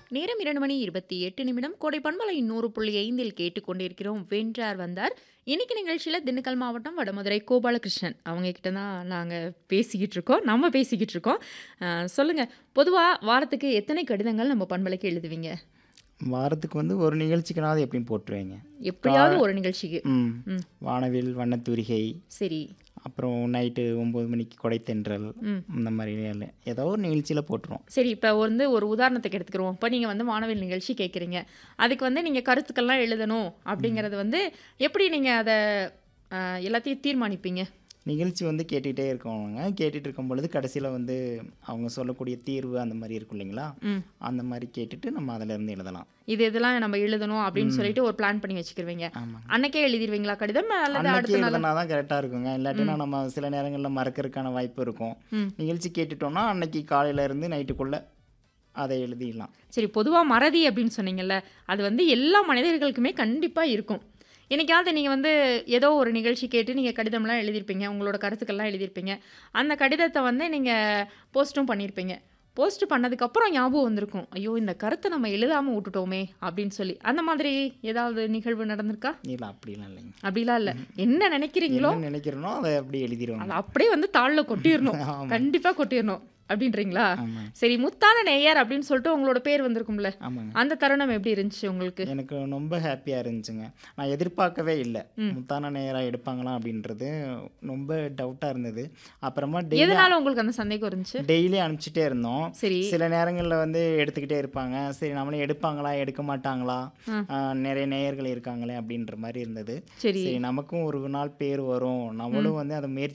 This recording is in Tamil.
நேரம் இரண்டு மணி இருபத்தி எட்டு நிமிடம் கோடை பண்பலை நூறு புள்ளி ஐந்தில் கேட்டுக்கொண்டிருக்கிறோம் வென்றார் வந்தார் இன்னைக்கு நிகழ்ச்சியில் திண்டுக்கல் மாவட்டம் வடமதுரை கோபாலகிருஷ்ணன் அவங்க கிட்ட தான் நாங்கள் பேசிக்கிட்டு இருக்கோம் நம்ம பேசிக்கிட்டு இருக்கோம் அஹ், சொல்லுங்க பொதுவாக வாரத்துக்கு எத்தனை கடிதங்கள் நம்ம பண்பலைக்கு எழுதுவீங்க வாரத்துக்கு வந்து ஒரு நிகழ்ச்சிக்குனாவது எப்படியும் போட்டுருவேங்க எப்படியாவது ஒரு நிகழ்ச்சிக்கு ம் ம். வானவில் வண்ணத்தூரிகை சரி அப்புறம் நைட்டு ஒம்பது மணிக்கு கொடைத்தென்றல் ம். இந்த மாதிரி எல்லாம் ஏதோ ஒரு நிகழ்ச்சியில் போட்டுருவோம் சரி இப்போ வந்து ஒரு உதாரணத்துக்கு எடுத்துக்கிறோம் இப்போ நீங்கள் வந்து மாணவியல் நிகழ்ச்சி கேட்குறீங்க அதுக்கு வந்து நீங்கள் கருத்துக்கள்லாம் எழுதணும் அப்படிங்கிறது வந்து எப்படி நீங்கள் அதை அஹ், எல்லாத்தையும் தீர்மானிப்பீங்க நிகழ்ச்சி வந்து கேட்டுகிட்டே இருக்கவங்க கேட்டுட்டு இருக்கும் பொழுது கடைசியில் வந்து அவங்க சொல்லக்கூடிய தீர்வு அந்த மாதிரி இருக்கும் இல்லைங்களா ம் அந்த மாதிரி கேட்டுட்டு நம்ம அதில் இருந்து எழுதலாம் இது இதெல்லாம் நம்ம எழுதணும் அப்படின்னு சொல்லிட்டு ஒரு பிளான் பண்ணி வச்சுக்கிருவீங்க ஆமாங்க அன்னைக்கே எழுதிடுவீங்களா கடிதம் அல்லது அன்னைக்கு அடுத்த நாள் எழுதுனா தான் கரெக்டாக இருக்குங்க இல்லாட்டினா நம்ம சில நேரங்களில் மறக்கறதுக்கான வாய்ப்பு இருக்கும் ம். நிகழ்ச்சி கேட்டுட்டோம்னா அன்னைக்கு காலையில இருந்து நைட்டுக்குள்ளே அதை எழுதிடலாம் சரி பொதுவாக மறதி அப்படின்னு சொன்னீங்கல்ல அது வந்து எல்லா மனிதர்களுக்குமே கண்டிப்பாக இருக்கும் என்னைக்காவது நீங்கள் வந்து ஏதோ ஒரு நிகழ்ச்சி கேட்டு நீங்கள் கடிதம்லாம் எழுதியிருப்பீங்க உங்களோட கருத்துக்கள்லாம் எழுதியிருப்பீங்க அந்த கடிதத்தை வந்து நீங்கள் போஸ்ட்டும் பண்ணியிருப்பீங்க போஸ்ட் பண்ணதுக்கப்புறம் ஞாபகம் வந்திருக்கும் ஐயோ இந்த கருத்தை நம்ம எழுதாமல் விட்டுட்டோமே அப்படின்னு சொல்லி அந்த மாதிரி ஏதாவது நிகழ்வு நடந்திருக்கா இல்லை அப்படிலாம் இல்லைங்க அப்படிலாம் இல்லை என்ன நினைக்கிறீங்களோ என்ன நினைக்கிறனோ அதை அப்படியே எழுதிடுவாங்க அதை அப்படியே வந்து தாளில் கொட்டிடணும் ஆமாம் கண்டிப்பாக கொட்டிடணும் அப்படின்றீங்களா ஆமாம் சரி முத்தான நேயர் அப்படின்னு சொல்லிட்டு உங்களோட பேர் வந்திருக்கும்ல ஆமாங்க அந்த தருணம் எப்படி இருந்துச்சு உங்களுக்கு எனக்கு ரொம்ப ஹாப்பியாக இருந்துச்சுங்க நான் எதிர்பார்க்கவே இல்லை ம். முத்தான நேராக எடுப்பாங்களா அப்படின்றது ரொம்ப டவுட்டாக இருந்தது அப்புறமா டெய்லி எதனால உங்களுக்கு அந்த சந்தேகம் இருந்துச்சு டெய்லி அனுப்பிச்சிட்டே இருந்தோம் சரி சில நேரங்களில் வந்து எடுத்துக்கிட்டே இருப்பாங்க சரி நம்மளே எடுப்பாங்களா எடுக்க மாட்டாங்களா ஆ. ஆ, நிறைய நேயர்கள் இருக்காங்களே அப்படின்ற மாதிரி இருந்தது சரி சரி நமக்கும் ஒரு நாள் பேர் வரும் நம்மளும் வந்து அதை முயற்சி